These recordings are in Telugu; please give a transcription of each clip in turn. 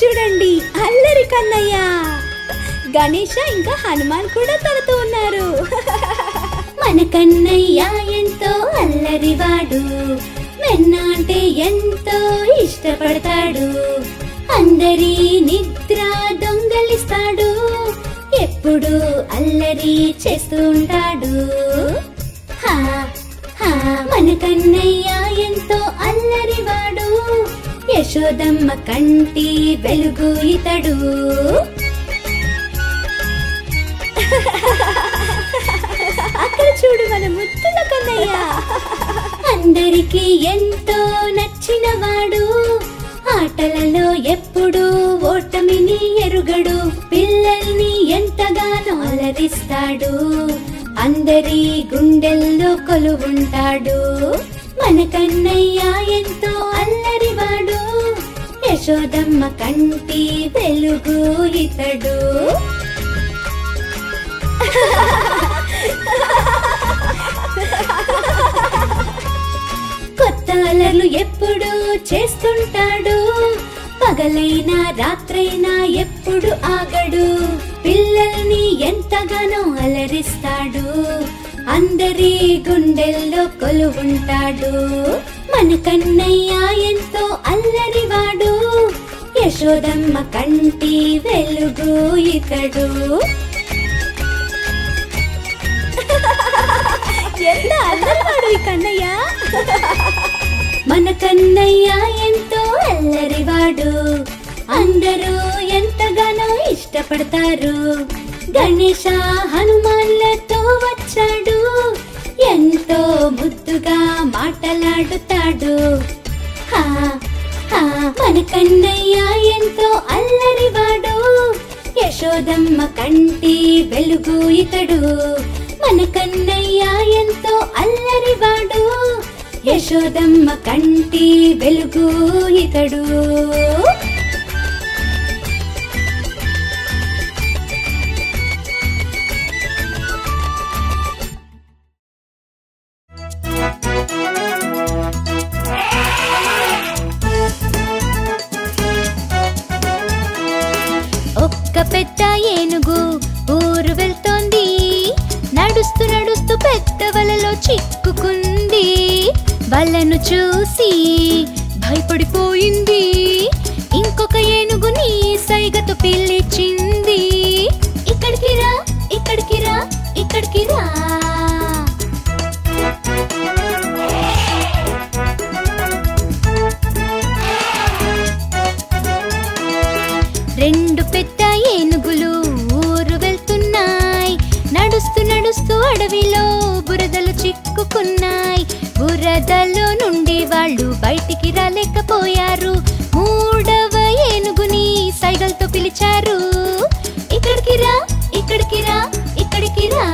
చూడండి అల్లరి కన్నయ్య గణేష ఇంకా హనుమాన్ కూడా తనతో ఉన్నారు మన కన్నయ్య ఎంతో అల్లరివాడు వెన్న అంటే ఎంతో ఇష్టపడతాడు అందరి నిద్ర దొంగలిస్తాడు ఎప్పుడు అల్లరి చేస్తూ ఉంటాడు హా హా మన కన్నయ్య ఎంతో అల్లరివాడు యశోదమ్మ కంటి వెలుగు ఇతడు అక్కడ చూడు మన ముత్తుల కన్నయ్య అందరికి ఎంతో నచ్చిన వాడు ఆటలలో ఎప్పుడు ఓటమిని ఎరుగడు పిల్లల్ని ఎంతగానో అలరిస్తాడు అందరి గుండెల్లో కొలువుంటాడు మన కన్నయ్య ఎంతో అల్లరివాడు యశోదమ్మ కంటి వెలుగు ఇతడు కొత్త అలర్లు ఎప్పుడు చేస్తుంటాడు పగలైనా రాత్రైనా ఎప్పుడు ఆగడు పిల్లల్ని ఎంతగానో అలరిస్తాడు అందరి గుండెల్లో కొలువుంటాడు మన కన్నయ్య ఎంతో అల్లరివాడు యశోదమ్మ కంటి వెలుగు ఇతడు ఎంత అల్లరివాడు ఈ కన్నయ్య మన కన్నయ్య ఎంతో అల్లరివాడు అందరూ ఎంతగానో ఇష్టపడతారు గణేశ హనుమాన్లతో వచ్చాడు ఎంతో ముద్దుగా మాటలాడుతాడు హా హా మన కన్నయ్య ఎంతో అల్లరివాడు యశోదమ్మ కంటి వెలుగు ఇతడు మన కన్నయ్య ఎంతో అల్లరివాడు యశోదమ్మ కంటి వెలుగు ఇతడు ఒక్క పెద్ద ఏనుగు ఊరు వెళ్తోంది నడుస్తూ నడుస్తూ పెద్ద వలలో చిక్కుకుంది వలను చూసి భయపడిపోయింది ఇంకొక ఏనుగుని సైగతో పిలిచింది ఇక్కడికి రా ఇక్కడికి రా ఇక్కడికి రా రెండు పెద్ద ఏనుగులు ఊరు వెళ్తున్నాయి నడుస్తూ నడుస్తూ అడవిలో బురదలు చిక్కుకున్నాయి బురదలో నుండి వాళ్ళు బయటికి రాలేకపోయారు మూడవ ఏనుగుని సైగల్తో పిలిచారు ఇక్కడికి రా ఇక్కడికి రా ఇక్కడికి రా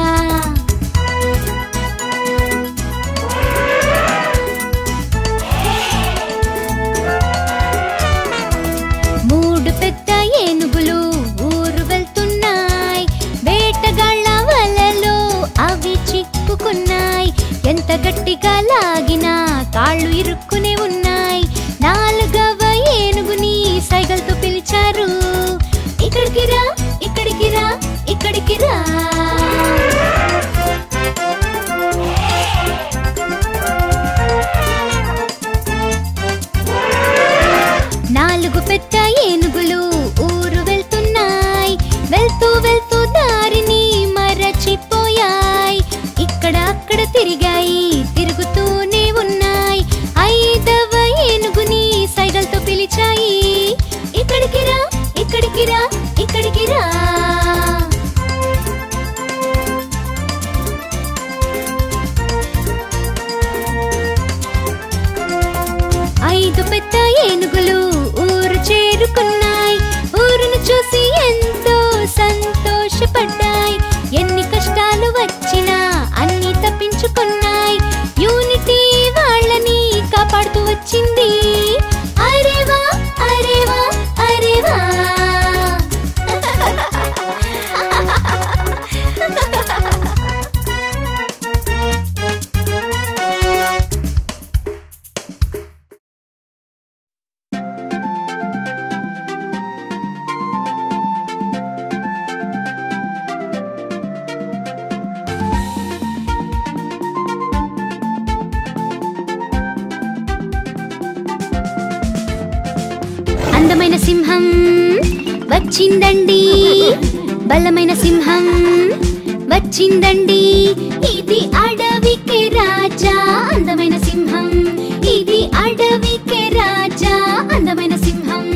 మూడు పెద్ద ఏనుగులు ఊరు వెళ్తున్నాయి వేటగాళ్ళ వలలో అవి చిక్కుకున్నాయి ఎంత గట్టిగా లాగినా కాళ్ళు ఇరుక్కునే ఉన్నాయి నాలుగవ ఏనుగుని సైగల్తో పిలిచారు ఇక్కడికి రా ఇక్కడికి రా ఇక్కడికి రా నాలుగు పెద్ద ఏనుగులు ఊరు వెళ్తున్నాయి వెళ్తూ వెళ్తూ దారిని మరచిపోయాయి ఇక్కడ అక్కడ తిరిగాయి తిరుగుతూనే ఉన్నాయి ఐదవ సింహం వచ్చిందండి బలమైన సింహం వచ్చిందండి ఇది అడవికి రాజా అందమైన సింహం ఇది అడవికి రాజా అందమైన సింహం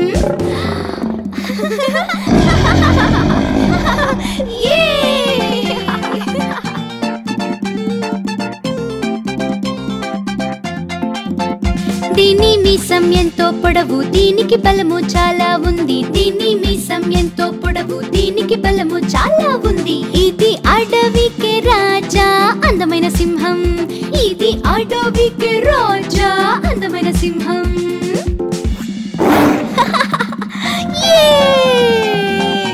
Yay! దీని మీసం ఎంతో పొడవు దీనికి బలము చాలా ఉంది దీని మీసం ఎంతో పొడవు దీనికి బలము చాలా ఉంది ఇది అడవికి రాజా అందమైన సింహం ఇది అడవికి రాజా అందమైన సింహం Yay!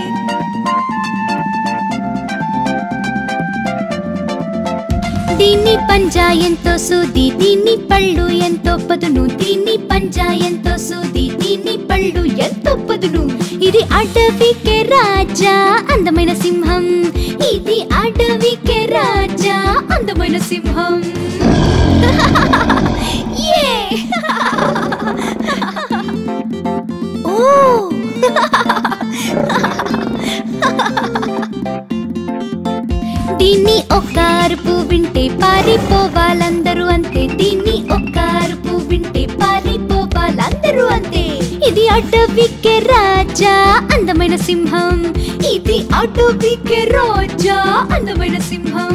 దీన్ని పంజా ఎంతో సూది దీన్ని పళ్ళు ఎంతో పదును దీన్ని పంజా ఎంతో సూది దీన్ని పళ్ళు ఎంతో పదును ఇది అడవికే రాజా అందమైన సింహం ఇది అడవికే రాజా అందమైన సింహం Yay! ఓ దీన్ని ఒక్క అరుపు వింటే పారిపోవాలందరూ అంతే దీన్ని ఒక్క అరుపు వింటే పారిపోవాలందరూ అంతే ఇది అడవికే రాజా అందమైన సింహం ఇది అడవికే రాజా అందమైన సింహం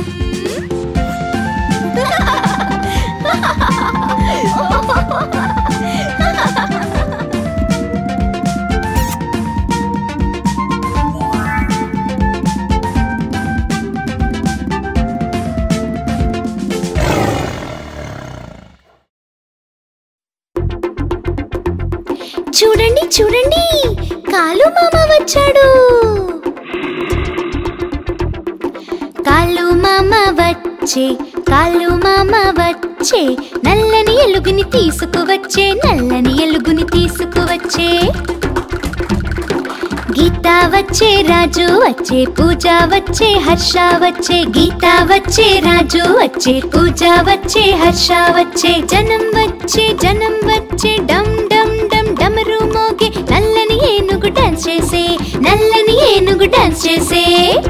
చూడండి చూడండి కాలు మామ వచ్చాడు కాలు మామ వచ్చే కాలు మామ వచ్చే నల్లని ఎలుగుని తీసుకువచ్చే నల్లని ఎలుగుని తీసుకువచ్చే గీత వచ్చే రాజు వచ్చే పూజ వచ్చే హర్ష వచ్చే గీత వచ్చే రాజు వచ్చే పూజ వచ్చే హర్ష వచ్చే జనం వచ్చే జనం వచ్చే డమ్ డమ్ డమ్ డమరు మోగే నల్లని ఏనుగు డాన్స్ చేసే నల్లని ఏనుగు డాన్స్ చేసే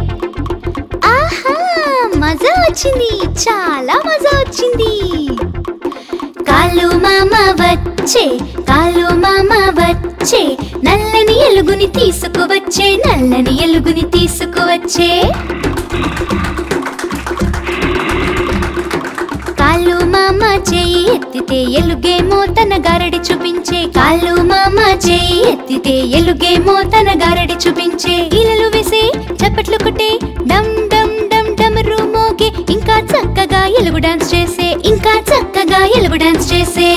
ఆహా మజా వచ్చింది చాలా మజా వచ్చింది కాలు మామ వచ్చే కాలు మామ వచ్చే నల్లని ఎలుగుని తీసుకువచ్చే నల్లని ఎలుగుని తీసుకువచ్చే కాలు మామ చేయి ఎత్తితే ఎలుగేమో తన గారడి చూపించే కాలు మామ చేయి ఎత్తితే ఎలుగేమో తన గారడి చూపించే ఇలలు వేసే చప్పట్లు కొట్టే డమ్ డమ్ డమ్ డమరు మోగే ఇంకా చక్కగా ఎలుగు డాన్స్ చేసే ఇంకా చక్కగా ఎలుగు డాన్స్ చేసే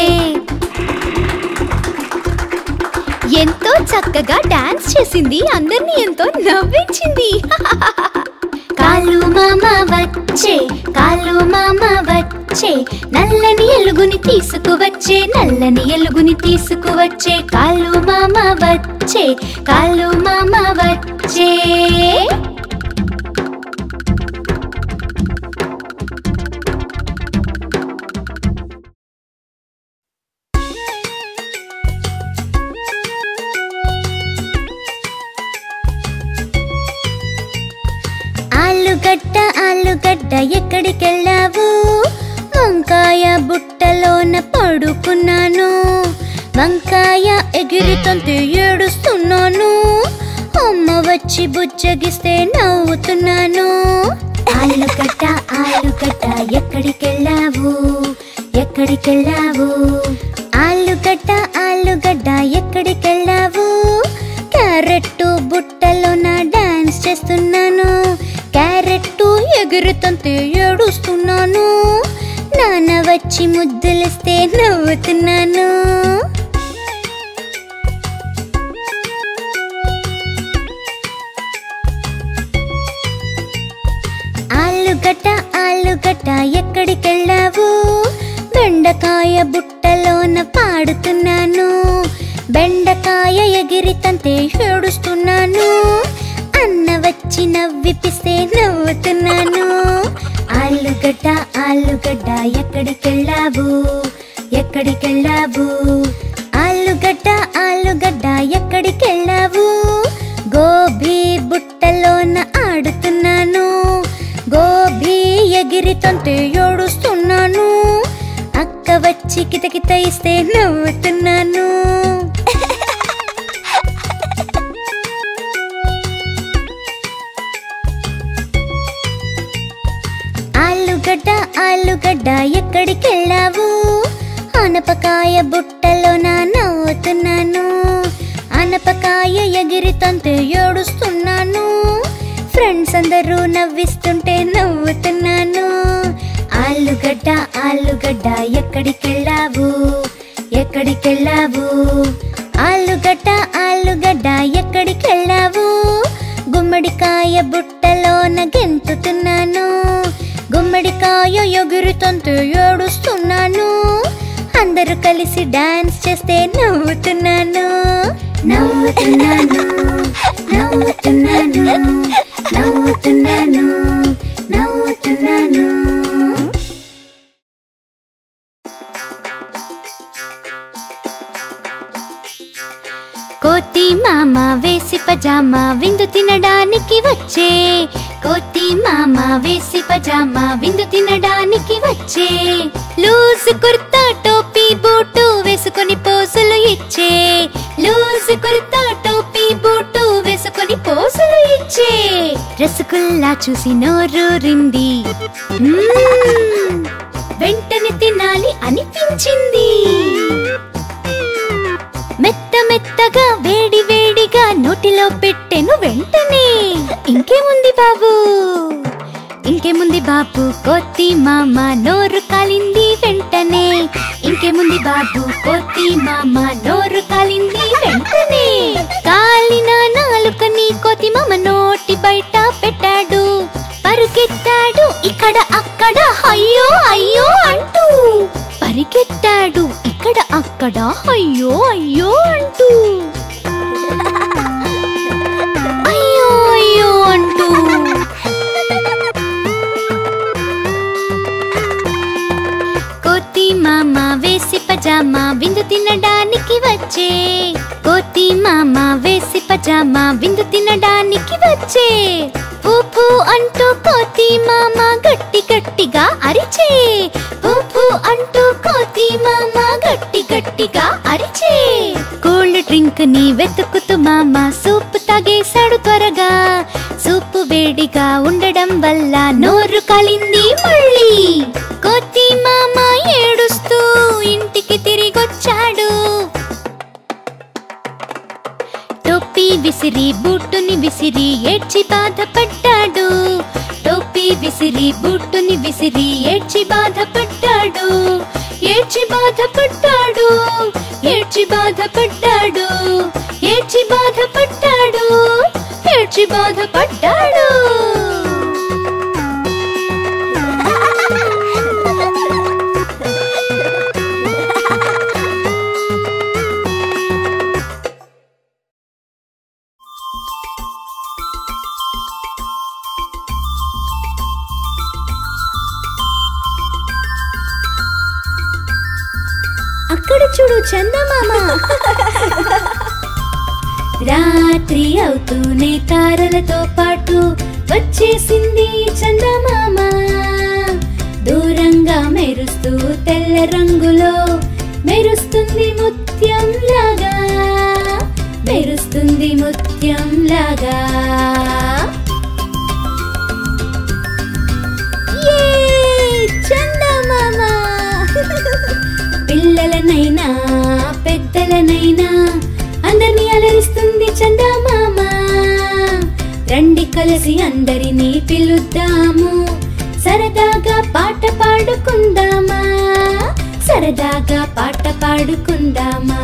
ఎంతో చక్కగా డాన్స్ చేసింది అందరినీ ఎంతో నవ్వించింది కాలు మామ వచ్చే కాలు మామ వచ్చే నల్లని ఎలుగుని తీసుకువచ్చే నల్లని ఎలుగుని తీసుకువచ్చే కాలు మామ వచ్చే కాలు మామ వచ్చే ఆలుగడ్డ ఆలుగడ్డ ఎక్కడికెళ్ళావు వంకాయ బుట్టలోన పడుకున్నాను వంకాయ ఎగిరితంతే ఏడుస్తున్నాను అమ్మ వచ్చి బుజ్జగిస్తే నవ్వుతున్నాను ఆలుగడ్డ ఆలుగడ్డ ఎక్కడికెళ్ళావు ఎక్కడికెళ్ళావు ఆలుగడ్డ ఆలుగడ్డ ఎక్కడికెళ్ళావు క్యారెట్ బుట్టలోన డాన్స్ చేస్తున్నాను క్యారెట్ ఎగురుతంతే ఏడుస్తున్నాను నాన్న వచ్చి ముద్దులిస్తే నవ్వుతున్నాను ఆలుగడ్డ ఆలుగడ్డ ఎక్కడికెళ్ళావు బెండకాయ బుట్టలోన పాడుతున్నాను బెండకాయ ఎగిరితంతే ఏడుస్తున్నాను అన్న వచ్చి నవ్విపిస్తే నవ్వుతున్నాను ఆలుగడ్డ ఆలుగడ్డ ఎక్కడికెళ్ళావు ఎక్కడికెళ్ళావు ఆలుగడ్డ ఆలుగడ్డ ఎక్కడి ఎగిరితంతే ఏడుస్తున్నాను అక్క వచ్చి కితకిత ఇస్తే నవ్వుతున్నాను ఆలుగడ్డ ఆలుగడ్డ ఎక్కడికెళ్ళావు ఆనపకాయ బుట్టలో నా నవ్వుతున్నాను ఆనపకాయ ఎగిరితంతే ఏడుస్తున్నాను ఫ్రెండ్స్ అందరూ నవ్విస్తుంటే నవ్వుతున్నాను ఆలుగడ్డ ఆలుగడ్డ ఎక్కడికెళ్ళావు ఎక్కడికెళ్ళావు ఆలుగడ్డ ఆలుగడ్డ ఎక్కడికెళ్ళావు గుమ్మడికాయ బుట్టలోన గెంతుతున్నాను గుమ్మడికాయ ఎగురుతంతూ ఏడుస్తున్నాను అందరూ కలిసి డాన్స్ చేస్తే నవ్వుతున్నాను నవ్వుతున్నాను నవ్వుతున్నాను నవ్వుతున్నాను నవ్వుతున్నాను కోతి మామ వేసి పజామా విందు తినడానికి వచ్చే కోతి మామ వేసి పజామా విందు తినడానికి వచ్చే లూజ్ కుర్తా టోపీ బూటు వేసుకొని పోసులు ఇచ్చే లూజ్ కుర్తా టోపీ బూటు వేసుకొని పోసులు ఇచ్చే రసగుల్లా చూసి నోరూరింది మ్మ్. వెంటనే తినాలి అనిపించింది మెత్త మెత్తగా వేడి వేడిగా నోటిలో పెట్టెను వెంటనే ఇంకేముంది బాబు ఇంకేముంది బాబు కోతి మామ నోరు కాలింది వెంటనే ఇంకేముంది బాబు కోతి మామ నోరు కాలింది వెంటనే కాలిన నాలుకని కోతి మామ నోటి బయట పెట్టాడు పరుగెత్తాడు ఇక్కడ అక్కడ అయ్యో అయ్యో అంటూ పరిగెత్తాడు ఇక్కడ అక్కడ అయ్యో అయ్యో అంటూ అయ్యో అయ్యో అంటూ కోతి మామ వేసి పజామా విందు తినడానికి వచ్చే కోతి మామ వేసి పజామా విందు తినడానికి వచ్చే పూపు అంటూ కోతి మామ గట్టి గట్టిగా అరిచే పూపు అంటూ కోతి మామ గట్టి గట్టిగా అరిచే కోల్డ్ డ్రింక్ ని వెతుకుతూ మామ సూప్ తాగేశాడు త్వరగా సూపు వేడిగా ఉండడం వల్ల నోరు కాలింది మళ్ళీ కోతి మామ ఏడుస్తూ ఇంటికి తిరిగొచ్చాడు టోపీ విసిరి బూటుని విసిరి ఏడ్చి బాధపడ్డాడు టోపీ విసిరి బూటుని విసిరి ఏడ్చి బాధపడ్డాడు ఏడ్చి బాధపడ్డాడు ఏడ్చి బాధపడ్డాడు ఏడ్చి బాధపడ్డాడు ఏడ్చి బాధపడ్డాడు అక్కడ చూడు చందమామ రాత్రి అవుతూనే తారలతో పాటు వచ్చేసింది చందమామ దూరంగా మెరుస్తూ తెల్ల రంగులో మెరుస్తుంది ముత్యం లాగా మెరుస్తుంది ముత్యం లాగా యే! చందమామ పిల్లలనైనా పెద్దలనైనా అందరినీ అలరిస్తుంది చందమామ రండి కలిసి అందరినీ పిలుద్దాము సరదాగా పాట పాడుకుందామా సరదాగా పాట పాడుకుందామా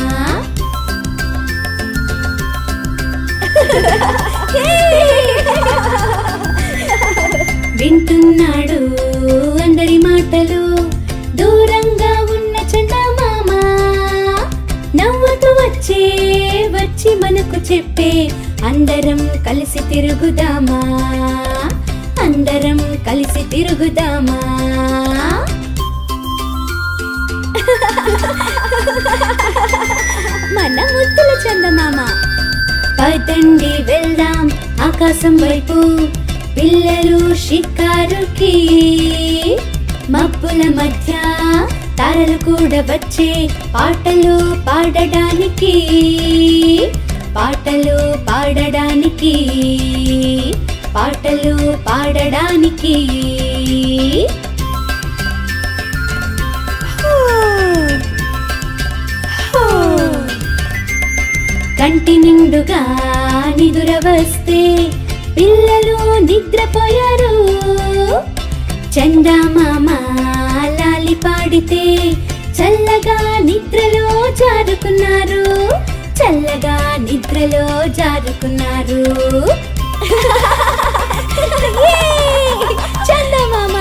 వింటున్నాడు అందరి మాటలు దూరంగా ఉన్న చందమామ నవ్వుతూ వచ్చే వచ్చి మనకు చెప్పే అందరం కలిసి తిరుగుదామా అందరం కలిసి తిరుగుదామా మన ముద్దుల చందమామ పదండి వెళ్దాం ఆకాశం వైపు పిల్లలు షికారుకి తారల మధ్య తారలు కూడా వచ్చే పాటలు పాడడానికి పాటలు పాడడానికి పాటలు పాడడానికి కంటి నిండుగా నిదుర వస్తే పిల్లలు నిద్రపోయారు చందమామ లాలి పాడితే చల్లగా నిద్రలో జారుకున్నారు చల్లగా నిద్రలో జారుకున్నారు Yay! చందమామ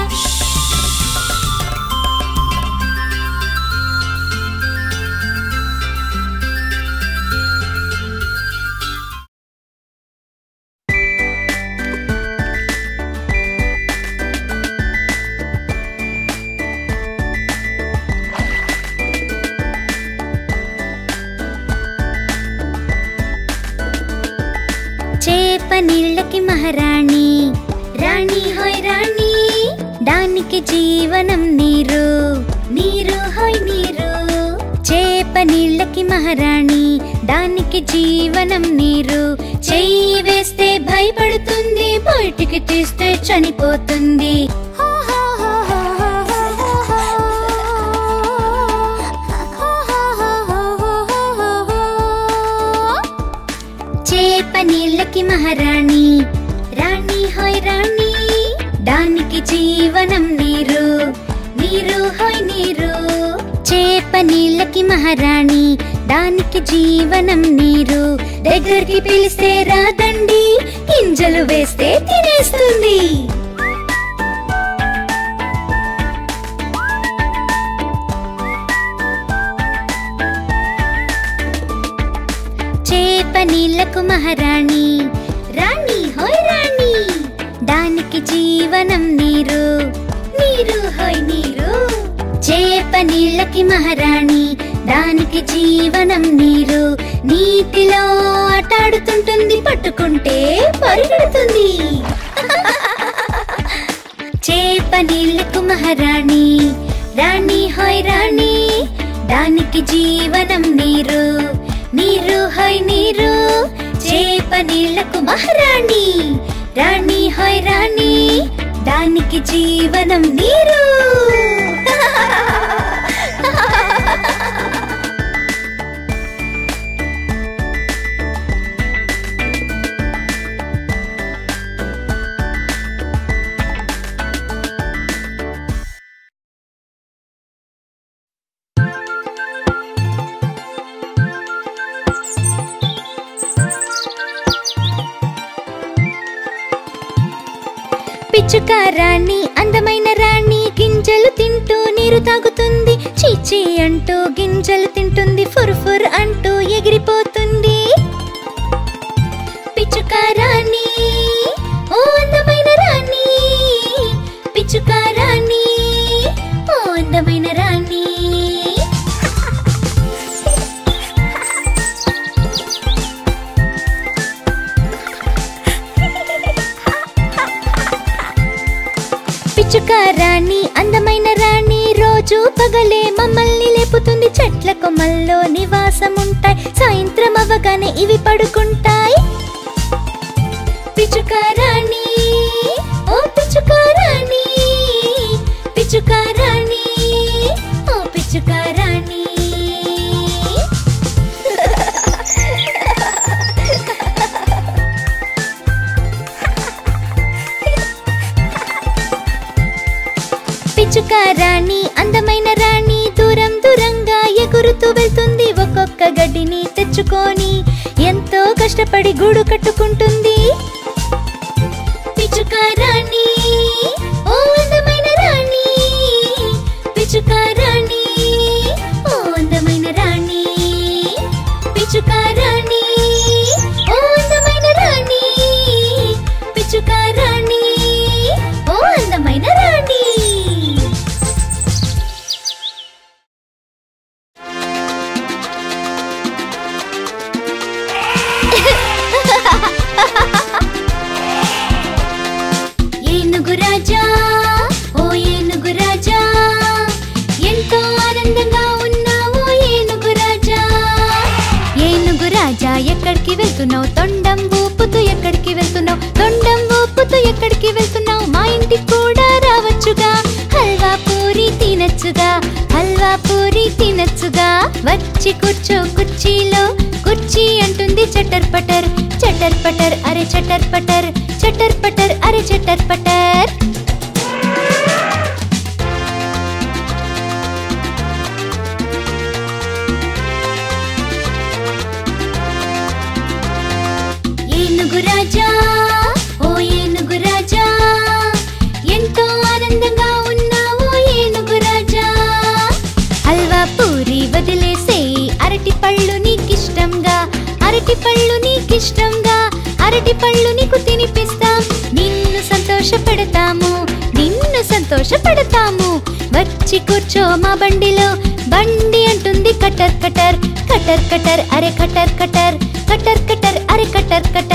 చేప నీళ్ళకి మహారాణి రాణి హోయ్ రాణి దానికి జీవనం నీరు నీరు హోయ్ నీరు చేప నీళ్ళకి మహారాణి దానికి జీవనం నీరు చెయ్యి వేస్తే భయపడుతుంది బయటికి తీస్తే చనిపోతుంది చేప నీళ్ళకి మహారాణి రాణి హోయ్ రాణి దానికి జీవనం నీరు నీరు హోయ్ నీరు చేప నీళ్ళకి మహారాణి దానికి జీవనం నీరు దగ్గరికి పిలిస్తే రాదండి గింజలు వేస్తే తినేస్తుంది చేప నీళ్ళకు మహారాణి రాణి హోయ్ రాణి దానికి జీవనం నీరు నీరు హోయ్ నీరు చేప నీళ్ళకి మహారాణి దానికి జీవనం నీరు నీటిలో ఆటాడుతుంటుంది పట్టుకుంటే పరిగెడుతుంది చేప నీళ్ళకు మహారాణి రాణి హోయ్ రాణి దానికి జీవనం నీరు నీరు హోయ్ నీరు చేప నీళ్ళకు మహారాణి రాణి హోయ్ రాణి దానికి జీవనం నీరు పిచ్చుక రాణి అందమైన రాణి గింజలు తింటూ నీరు తాగుతుంది చీచి అంటూ గింజలు తింటుంది ఫుర్ అంటూ ఎగిరిపోతుంది పిచ్చుక రాణి ఓ అందమైన రాణి పిచ్చుక రాణి ఓ అందమైన రాణి పిచ్చుక రాణి అందమైన రాణి రోజు పగలే మమ్మల్ని లేపుతుంది చెట్ల కొమ్మల్లో నివాసం ఉంటాయి సాయంత్రం అవగానే ఇవి పడుకుంటాయి పిచ్చుక రాణి ఓ పిచ్చుక రాణి పిచ్చుక రాణి ఓ పిచ్చుక రాణి పిచ్చుక రాణి అందమైన రాణి దూరం దూరంగా ఎగురుతూ వెళ్తుంది ఒక్కొక్క గడ్డిని తెచ్చుకొని ఎంతో కష్టపడి గూడు కట్టుకుంటుంది పిచ్చుక రాణి ఓ అందమైన రాణి పిచ్చుక రాణి ఓ అందమైన రాణి పిచ్చుక రాణి ఓ అందమైన రాణి పిచ్చుక రాణి ఓ అందమైన రాణి ఏనుగు రాజా ఓ ఏనుగు రాజా ఇంటికి కూడా రావచ్చుగా హల్వా పూరి తినచ్చుగా హల్వా పూరి తినచ్చుగా వచ్చి కూర్చో కుర్చీలో కుర్చీ అంటుంది చటర్ పటర్ చటర్ పటర్ అరే చటర్ పటర్ చటర్ పటర్ అరే చటర్ పటర్ ఏనుగు రాజా ఓ ఏనుగు రాజా ఎంతో ఆనందంగా ఉన్నావు ఏనుగు రాజా హల్వా పూరి వదిలేసేయి అరటి పళ్ళు నీకిష్టంగా అరటి పళ్ళు నీకిష్టంగా అరటి పళ్ళు నీకు తినిపిస్తాం నిన్ను సంతోషపెడతాము నిన్ను సంతోషపెడతాము వచ్చి కూర్చో మా బండిలో బండి అంటుంది కటర్ కటర్ కటర్ కటర్ అరే కటర్ కటర్ కటర్ కటర్ అరే కటర్ కటర్